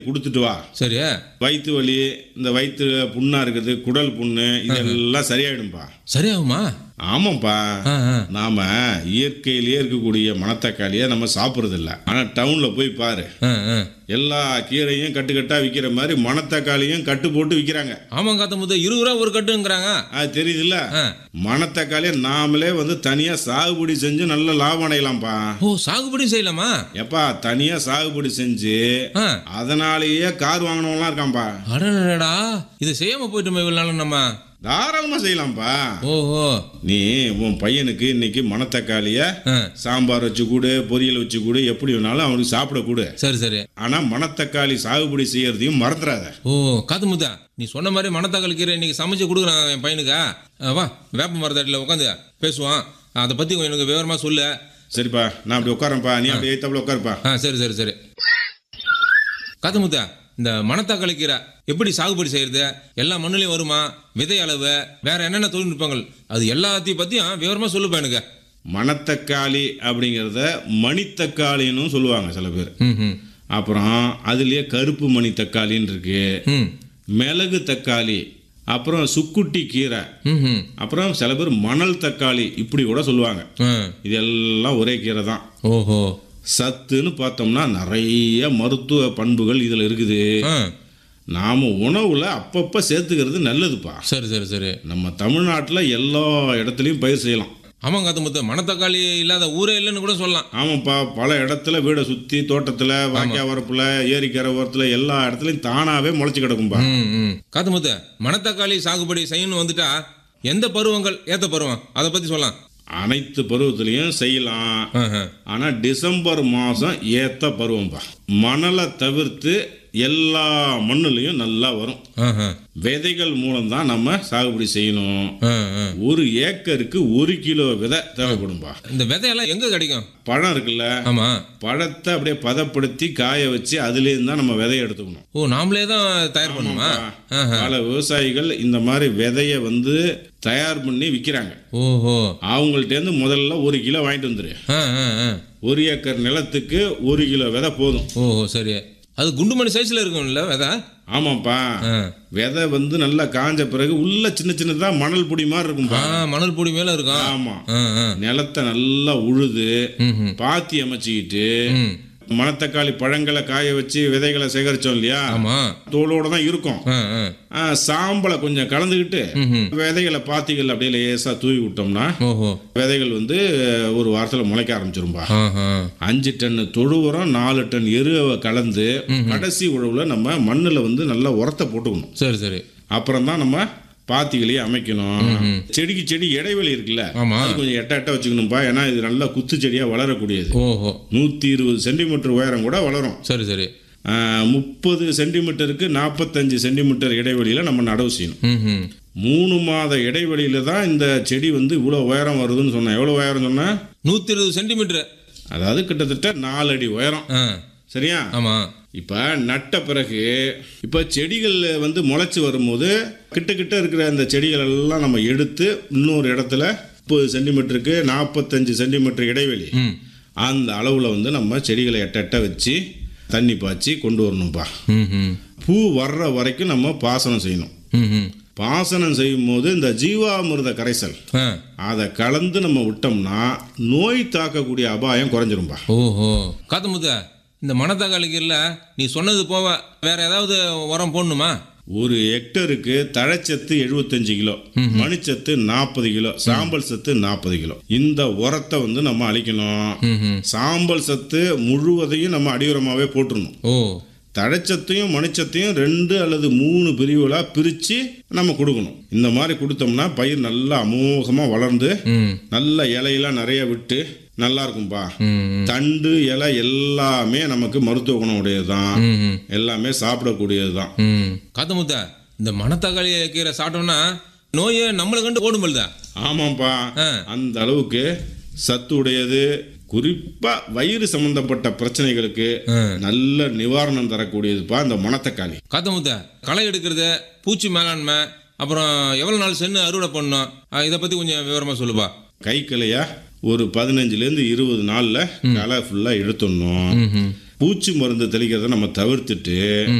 கொடுத்துட்டு வா சரி வயிற்று வலி இந்த வயிற்று புண்ணா இருக்குது குடல் புண்ணு இதெல்லாம் சரியாயிடும்பா சரியாகுமா ஆமாப்பா ஆ ஆ நாம இயற்கையிலேயே இருக்கக்கூடிய மணத்தக்காளியை நம்ம சாப்பிட்றது இல்ல ஆனா டவுன்ல போய் பாரு ஆ ஆ எல்லா கீரையும் கட்டு கட்டா விற்கிற மாதிரி மணத்தக்காளியும் கட்டு போட்டு விற்கிறாங்க ஆமாம் காத்த முத்த இருபது ரூபா ஒரு கட்டுங்கிறாங்க அது தெரியுதுல்ல ஆ மணத்தக்காளியை நாமளே வந்து தனியா சாகுபடி செஞ்சு நல்ல லாபம் அடையலாம்ப்பா ஓ சாகுபடி செய்யலாமா எப்பா தனியா சாகுபடி செஞ்சு ஆ அதனாலேயே கார் வாங்கினவங்களாம் இருக்கான்ப்பா அடடடா இது செய்யாம போயிட்டோமே இவ்வளவு நாளும் நம்ம தாராளமா செய்யலாம்ப்பா ஓஹோ நீ உன் பையனுக்கு இன்னைக்கு மணத்தக்காளிய ஆ சாம்பார் வச்சு கூடு பொரியல் வச்சு கூடு எப்படி வேணாலும் அவனுக்கு சாப்பிட கூடு சரி சரி ஆனா மணத்தக்காளி சாகுபடி செய்யறதையும் மறந்துடாத ஓ காத்து முத்தா நீ சொன்ன மாதிரி மணத்தக்காளி கீரை இன்னைக்கு சமைச்சு கொடுக்குறாங்க என் பையனுக்கு ஆ, வா வேப்ப மரத்தடியில் உட்காந்து பேசுவான் அதை பற்றி கொஞ்சம் எனக்கு விவரமா சொல்லு சரிப்பா நான் அப்படி உட்காரேன்ப்பா நீ அப்படி ஏத்தாப்புல உட்காருப்பா ஆ சரி சரி சரி காத்து முத்தா இந்த மணத்தக்காளி கீரை எப்படி சாகுபடி செய்யறது எல்லா மண்ணுலையும் வருமா விதை அளவு வேற என்னென்ன தொழில்நுட்பங்கள் அது எல்லாத்தையும் பற்றியும் விவரமா சொல்லுப்பா எனக்கு மணத்தக்காளி அப்படிங்கிறத மணித்தக்காளின்னு சொல்லுவாங்க சில பேர் ம் ம் அப்புறம் அதுலயே கருப்பு மணி தக்காளின்னு இருக்கு ம் மிளகு தக்காளி அப்புறம் சுக்குட்டி கீரை ம் ம் அப்புறம் சில பேர் மணல் தக்காளி இப்படி கூட சொல்லுவாங்க ஆ இதெல்லாம் ஒரே கீரை தான் ஓஹோ சத்துன்னு பார்த்தோம்னா நிறைய மருத்துவ பண்புகள் இதில் இருக்குது ஆ நாம் உணவில் அப்பப்போ சேர்த்துக்கிறது நல்லதுப்பா சரி சரி சரி நம்ம தமிழ்நாட்டில் எல்லா இடத்துலையும் பயிர் செய்யலாம் ஆமாம் காத்து முத்து மணத்தக்காளி இல்லாத ஊரே இல்லைன்னு கூட சொல்லலாம் ஆமாப்பா பல இடத்துல வீடை சுற்றி தோட்டத்தில் வாய்க்கா வரப்பில் ஏரிக்கரை ஓரத்தில் எல்லா இடத்துலையும் தானாகவே முளைச்சி கிடக்கும்பா ம் ம் காத்து முத்து மணத்தக்காளி சாகுபடி செய்யணும்னு வந்துட்டா எந்த பருவங்கள் ஏத்த பருவம் அதை பத்தி சொல்லலாம் அனைத்து பருவத்திலையும் செய்யலாம் ஆஹா. ஆனால் டிசம்பர் மாதம் ஏற்ற பருவம்பா மணலை தவிர்த்து எல்லா மண்ணுலையும் நல்லா வரும் ஆஹா. விதைகள் மூலம்தான் நம்ம சாகுபடி செய்யணும் ஆ, ஆ. ஒரு ஏக்கருக்கு ஒரு கிலோ விதை தேவைப்படும்பா இந்த விதையெல்லாம் எங்க கிடைக்கும் பழம் இருக்குல்ல ஆமா பழத்தை அப்படியே பதப்படுத்தி காய வச்சு அதுலேருந்து தான் நம்ம விதையை எடுத்துக்கணும் ஓ நாமளே தான் தயார் பண்ணுமா ஆஹா. பல விவசாயிகள் இந்த மாதிரி விதைய வந்து தயார் பண்ணி விற்கிறாங்க ஓஹோ அவங்கள்ட்டேருந்து முதல்ல ஒரு கிலோ வாங்கிட்டு வந்துரு ஆ, ஆ, ஆ. ஒரு ஏக்கர் நிலத்துக்கு ஒரு கிலோ விதை போதும் ஓஹோ சரி அது குண்டுமணி சைஸ்ல இருக்கும்ல விதை ஆமாப்பா ஆ. விதை வந்து நல்லா காஞ்ச பிறகு உள்ள சின்ன சின்னதா மணல் பொடி மாதிரி ஆ இருக்கும்பா மணல் பொடி மேல இருக்கும் ஆமா ஆ, ஆ. நிலத்தை நல்லா உழுது ம், ம். பாத்தி அமைச்சுக்கிட்டு ம். மணத்தக்காளி பழங்களை காய வச்சு விதைகளை சேகரிச்சோம் இல்லையா ஆமா தோலோட தான் இருக்கும் ஆ, ஆ. ஆ, சாம்பலை கொஞ்சம் கலந்துக்கிட்டு ம், ம். விதைகளை பாத்திகள் அப்படியே லேசா தூவி விட்டோம்னா ஓஹோ விதைகள் வந்து ஒரு வாரத்தில் முளைக்க ஆரம்பிச்சிரும்பா ஆஹா. அஞ்சு டன் தொழு உரம் நாலு டன் எருவை கலந்து கடைசி உழவுல நம்ம மண்ணில் வந்து நல்லா உரத்தை போட்டுக்கணும் சரி சரி அப்புறம் தான் நம்ம பாத்திகளையே அமைக்கணும் செடிக்கு செடி இடைவெளி இருக்குல்ல ஆமா அது கொஞ்சம் எட்ட எட்ட வச்சுக்கணும்பா ஏன்னா இது நல்லா குத்து செடியா வளரக்கூடியது ஓஹோ நூற்றி இருபது சென்டிமீட்டர் உயரம் கூட வளரும் சரி சரி முப்பது சென்டிமீட்டருக்கு நாற்பத்தஞ்சு சென்டிமீட்டர் இடைவெளியில் நம்ம நடவு செய்யணும் ம் ம் மூணு மாத இடைவெளியில தான் இந்த செடி வந்து இவ்வளோ உயரம் வருதுன்னு சொன்னேன் எவ்வளோ உயரம் சொன்னேன் நூத்தி இருபது சென்டிமீட்டர் அதாவது கிட்டத்தட்ட நாலு அடி உயரம் ஆ சரியா ஆமா இப்போ நட்ட பிறகு இப்போ செடிகள் வந்து முளைச்சி வரும்போது கிட்ட கிட்ட இருக்கிற அந்த செடிகள் எல்லாம் நம்ம எடுத்து இன்னொரு இடத்துல முப்பது சென்டிமீட்டருக்கு நாற்பத்தஞ்சு சென்டிமீட்டர் இடைவெளி ம் அந்த அளவில் வந்து நம்ம செடிகளை எட்ட எட்ட வச்சு தண்ணி பாய்ச்சி கொண்டு வரணும்ப்பா ம் ம் பூ வர்ற வரைக்கும் நம்ம பாசனம் செய்யணும் ம் ம் பாசனம் செய்யும் போது இந்த ஜீவாமிர்த கரைசல் ஆ அதை கலந்து நம்ம விட்டோம்னா நோய் தாக்கக்கூடிய அபாயம் குறைஞ்சிரும்பா ஓஹோ காத்து முத்த இந்த மணத்தக்காளிக்கீரில் நீ சொன்னது போவ வேற ஏதாவது உரம் போடணுமா ஒரு ஹெக்டருக்கு தழைச்சத்து எழுபத்தஞ்சு கிலோ மணிச்சத்து நாற்பது கிலோ சாம்பல் சத்து நாற்பது கிலோ இந்த உரத்தை வந்து நம்ம அழிக்கணும் ம் ம் சாம்பல் சத்து முழுவதையும் நம்ம அடியுரமாகவே போட்டுருணும் ஓ தழைச்சத்தையும் மணிச்சத்தையும் ரெண்டு அல்லது மூணு பிரிவுகளாக பிரித்து நம்ம கொடுக்கணும் இந்த மாதிரி கொடுத்தோம்னா பயிர் நல்லா அமோகமாக வளர்ந்து ம் நல்ல இலையெல்லாம் நிறைய விட்டு நல்லா இருக்கும்பா ம் தண்டு இலை எல்லாமே நமக்கு மருத்துவ குணம் உடையது தான் ம் ம் எல்லாமே சாப்பிடக்கூடியது தான் ம் காத்து முத்த இந்த மணத்தக்காளி கீரை சாப்பிட்டோம்னா நோயை நம்மளை கண்டு ஓடும்பல்தா ஆமாப்பா ஆ. அந்த அளவுக்கு சத்து உடையது குறிப்பா வயிறு சம்பந்தப்பட்ட பிரச்சனைகளுக்கு ஆ. நல்ல நிவாரணம் தரக்கூடியதுப்பா இந்த மணத்தக்காளி காத்து முத்த களை எடுக்கிறது பூச்சி மேலாண்மை அப்புறம் எவ்வளோ நாள் சென்று அறுவடை பண்ணணும் ஆ, இதை பற்றி கொஞ்சம் விவரமாக சொல்லுப்பா கை கிளையா ஒரு பதினஞ்சுலேருந்து இருபது நாளில் களை ஃபுல்லாக எடுத்துடணும் ம் ம் பூச்சி மருந்து தெளிக்கிறத நம்ம தவிர்த்துட்டு